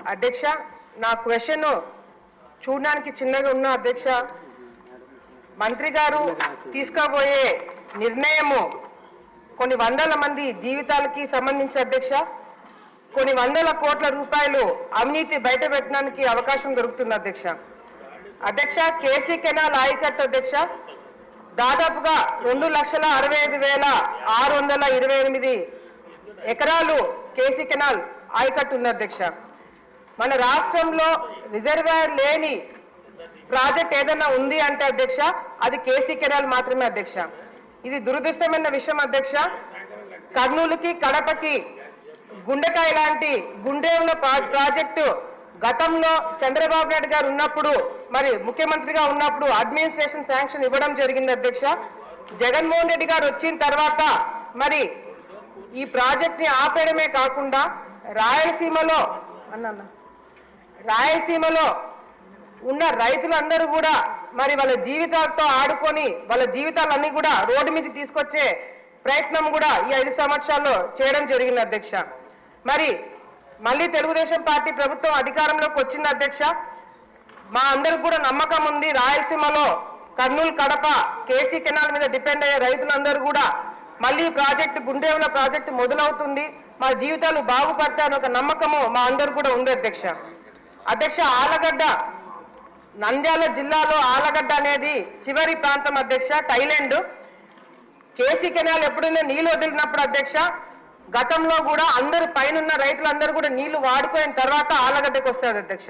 అధ్యక్ష నా క్వశ్చన్ చూడడానికి చిన్నగా ఉన్న అధ్యక్ష మంత్రి గారు తీసుకోబోయే నిర్ణయము కొన్ని వందల మంది జీవితాలకి సంబంధించి అధ్యక్ష కొన్ని వందల కోట్ల రూపాయలు అవినీతి బయట పెట్టడానికి అవకాశం దొరుకుతుంది అధ్యక్ష అధ్యక్ష కేసీ కెనాల్ ఆయకట్టు అధ్యక్ష దాదాపుగా రెండు లక్షల అరవై ఐదు వేల ఆరు వందల ఇరవై ఎనిమిది ఎకరాలు కేసీ కెనాల్ ఆయకట్టు ఉంది అధ్యక్ష మన రాష్ట్రంలో రిజర్వాయర్ లేని ప్రాజెక్ట్ ఏదైనా ఉంది అంటే అధ్యక్ష అది కేసీ కెనాల్ మాత్రమే అధ్యక్ష ఇది దురదృష్టమైన విషయం అధ్యక్ష కర్నూలుకి కడపకి గుండెకాయ లాంటి గుండెంల ప్రా- ప్రాజెక్టు గతంలో చంద్రబాబు నాయుడు గారు ఉన్నప్పుడు మరి ముఖ్యమంత్రిగా ఉన్నప్పుడు అడ్మినిస్ట్రేషన్ శాంక్షన్ ఇవ్వడం జరిగింది అధ్యక్ష జగన్మోహన్ రెడ్డి గారు వచ్చిన తర్వాత మరి ఈ ప్రాజెక్ట్ ని ఆపేయడమే కాకుండా రాయలసీమలో అన్న అన్న. రాయలసీమలో ఉన్న రైతులందరూ కూడా మరి వాళ్ళ జీవితాలతో ఆడుకొని వాళ్ళ జీవితాలన్నీ కూడా రోడ్డు మీద తీసుకొచ్చే ప్రయత్నం కూడా ఈ ఐదు సంవత్సరాల్లో చేయడం జరిగింది అధ్యక్ష మరి మళ్ళీ తెలుగుదేశం పార్టీ ప్రభుత్వం అధికారంలోకి వచ్చింది అధ్యక్ష మా అందరికి కూడా నమ్మకం ఉంది రాయలసీమలో కర్నూలు కడప కేసీ కెనాల్ మీద డిపెండ్ అయ్యే రైతులందరూ కూడా మళ్ళీ ఈ ప్రాజెక్టు గుండెవుల ప్రాజెక్టు మొదలవుతుంది మా జీవితాలు బాగుపడతాయని ఒక నమ్మకము మా అందరు కూడా ఉంది అధ్యక్ష అధ్యక్ష ఆలగడ్డ నంద్యాల జిల్లాలో ఆలగడ్డ అనేది చివరి ప్రాంతం అధ్యక్ష థైలాండ్ కేసీ కెనాల్ ఎప్పుడైనా నీళ్లు వదిలినప్పుడు అధ్యక్ష గతంలో కూడా అందరు పైనున్న రైతులందరూ కూడా నీళ్లు వాడుకోయిన తర్వాత ఆలగడ్డకు వస్తుంది అధ్యక్ష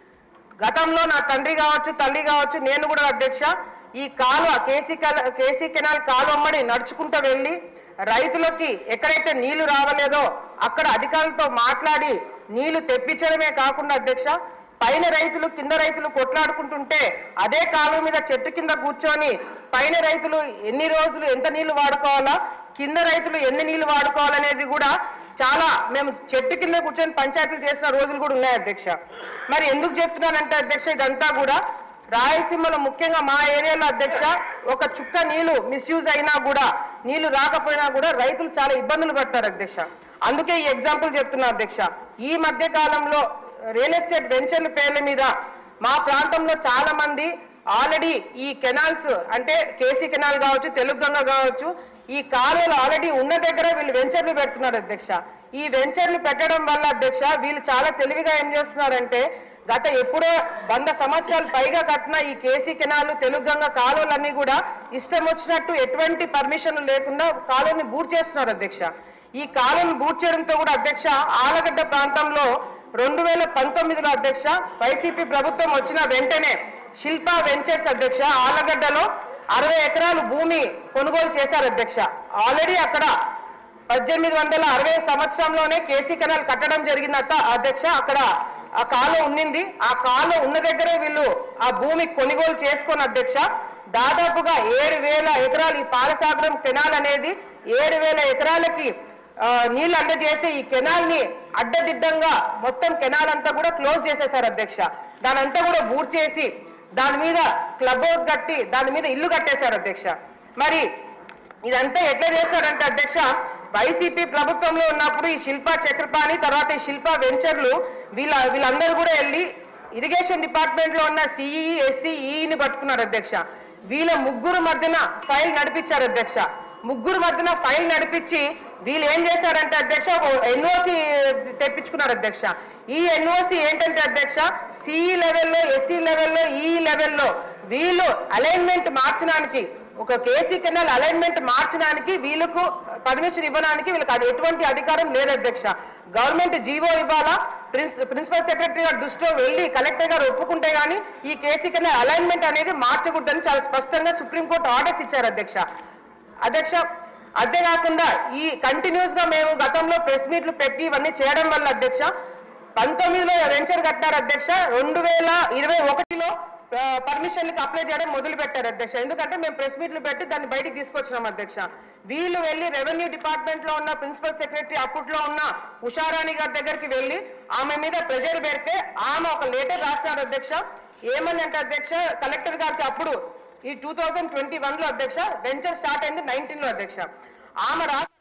గతంలో నా తండ్రి కావచ్చు తల్లి కావచ్చు నేను కూడా అధ్యక్ష ఈ కాలువ కేసీ కల- కేసీ కెనాల్ కాలువమ్మడి నడుచుకుంటూ వెళ్ళి రైతులకి ఎక్కడైతే నీళ్లు రావలేదో అక్కడ అధికారులతో మాట్లాడి నీళ్లు తెప్పించడమే కాకుండా అధ్యక్ష పైన రైతులు కింద రైతులు కొట్లాడుకుంటుంటే అదే కాలువ మీద చెట్టు కింద కూర్చొని పైన రైతులు ఎన్ని రోజులు ఎంత నీళ్లు వాడుకోవాలా కింద రైతులు ఎన్ని నీళ్లు వాడుకోవాలనేది కూడా చాలా మేము చెట్టు కింద కూర్చొని పంచాయతీలు చేసిన రోజులు కూడా ఉన్నాయి అధ్యక్ష మరి ఎందుకు చెప్తున్నానంటే అధ్యక్ష ఇదంతా కూడా రాయలసీమలో ముఖ్యంగా మా ఏరియాలో అధ్యక్ష ఒక చుక్క నీళ్లు మిస్యూజ్ అయినా కూడా నీళ్లు రాకపోయినా కూడా రైతులు చాలా ఇబ్బందులు పడతారు అధ్యక్ష అందుకే ఈ ఎగ్జాంపుల్ చెప్తున్నా అధ్యక్ష ఈ మధ్య కాలంలో రియల్ ఎస్టేట్ వెంచర్ల పేర్ల మీద మా ప్రాంతంలో చాలా మంది ఆల్రెడీ ఈ కెనాల్స్ అంటే కేసీ కెనాల్ కావచ్చు తెలుగు గంగ కావచ్చు ఈ కాలువలు ఆల్రెడీ ఉన్న దగ్గర వీళ్ళు వెంచర్లు పెడుతున్నారు అధ్యక్ష ఈ వెంచర్లు పెట్టడం వల్ల అధ్యక్ష వీళ్ళు చాలా తెలివిగా ఏం చేస్తున్నారంటే గత ఎప్పుడో వంద సంవత్సరాలు పైగా కట్టిన ఈ కేసీ కెనాల్ తెలుగు గంగ కాలువలన్నీ కూడా ఇష్టం వచ్చినట్టు ఎటువంటి పర్మిషన్లు లేకుండా కాలువని బూట్ చేస్తున్నారు అధ్యక్ష ఈ కాలువను బూట్ చేయడంతో కూడా అధ్యక్ష ఆలగడ్డ ప్రాంతంలో రెండు వేల పంతొమ్మిదిలో అధ్యక్ష వైసీపీ ప్రభుత్వం వచ్చిన వెంటనే శిల్పా వెంచర్స్ అధ్యక్ష ఆలగడ్డలో అరవై ఎకరాలు భూమి కొనుగోలు చేశారు అధ్యక్ష ఆల్రెడీ అక్కడ పద్దెనిమిది వందల అరవై సంవత్సరంలోనే కేసీ కెనాల్ కట్టడం జరిగిందట అధ్యక్ష అక్కడ ఆ కాలం ఉన్నింది ఆ కాలం ఉన్న దగ్గరే వీళ్ళు ఆ భూమి కొనుగోలు చేసుకొని అధ్యక్ష దాదాపుగా ఏడు వేల ఎకరాలు ఈ పాలసాగరం కెనాల్ అనేది ఏడు వేల ఎకరాలకి ఆ, నీళ్లు అందజేసి ఈ కెనాల్ ని అడ్డదిడ్డంగా మొత్తం కెనాల్ అంతా కూడా క్లోజ్ చేసేశారు అధ్యక్ష దాని అంతా కూడా బూట్ చేసి దాని మీద క్లబ్ హౌస్ కట్టి దాని మీద ఇల్లు కట్టేశారు అధ్యక్ష మరి ఇదంతా ఎట్లా చేస్తారంటే అధ్యక్ష వైసీపీ ప్రభుత్వంలో ఉన్నప్పుడు ఈ శిల్పా చక్రపాణి తర్వాత ఈ శిల్పా వెంచర్లు వీళ్ళ వీళ్ళందరూ కూడా వెళ్ళి ఇరిగేషన్ డిపార్ట్మెంట్ లో ఉన్న సిఈ ఎస్సీ ఈని పట్టుకున్నారు అధ్యక్ష వీళ్ళ ముగ్గురు మధ్యన ఫైల్ నడిపించారు అధ్యక్ష ముగ్గురు మధ్యన ఫైల్ నడిపించి వీళ్ళు ఏం చేశారంటే అధ్యక్ష ఎన్ఓసి తెప్పించుకున్నారు అధ్యక్ష ఈ ఎన్ఓసి ఏంటంటే అధ్యక్ష సిఈ లెవెల్లో ఎస్సీ లెవెల్లో ఈ లెవెల్లో వీళ్ళు అలైన్మెంట్ మార్చడానికి ఒక కేసీ కెనాల్ అలైన్మెంట్ మార్చడానికి వీళ్ళకు పర్మిషన్ ఇవ్వడానికి వీళ్ళకి అది ఎటువంటి అధికారం లేదు అధ్యక్ష గవర్నమెంట్ జీవో ఇవ్వాలా ప్రిన్స్ ప్రిన్సిపల్ సెక్రటరీ గారు దృష్టిలో వెళ్ళి కలెక్టర్ గారు ఒప్పుకుంటే గానీ ఈ కేసీ కెనాల్ అలైన్మెంట్ అనేది మార్చకూడదని చాలా స్పష్టంగా సుప్రీంకోర్టు ఆర్డర్స్ ఇచ్చారు అధ్యక్ష అధ్యక్ష అంతేకాకుండా ఈ కంటిన్యూస్ గా మేము గతంలో ప్రెస్ మీట్లు పెట్టి ఇవన్నీ చేయడం వల్ల అధ్యక్ష పంతొమ్మిదిలో వెంచర్ కట్టారు అధ్యక్ష రెండు వేల ఇరవై ఒకటిలో పర్మిషన్కి అప్లై చేయడం మొదలు పెట్టారు అధ్యక్ష ఎందుకంటే మేము ప్రెస్ మీట్లు పెట్టి దాన్ని బయటికి తీసుకొచ్చినాం అధ్యక్ష వీళ్ళు వెళ్ళి రెవెన్యూ డిపార్ట్మెంట్ లో ఉన్న ప్రిన్సిపల్ సెక్రటరీ అప్పట్లో ఉన్న ఉషారాణి గారి దగ్గరికి వెళ్ళి ఆమె మీద ప్రెజర్ పెడితే ఆమె ఒక లెటర్ రాశారు అధ్యక్ష ఏమని అంటే అధ్యక్ష కలెక్టర్ గారికి అప్పుడు ఈ టూ థౌజండ్ ట్వంటీ వన్ లో అధ్యక్ష వెంచర్ స్టార్ట్ అయింది నైన్టీన్ లో అధ్యక్ష ఆమె రాసిన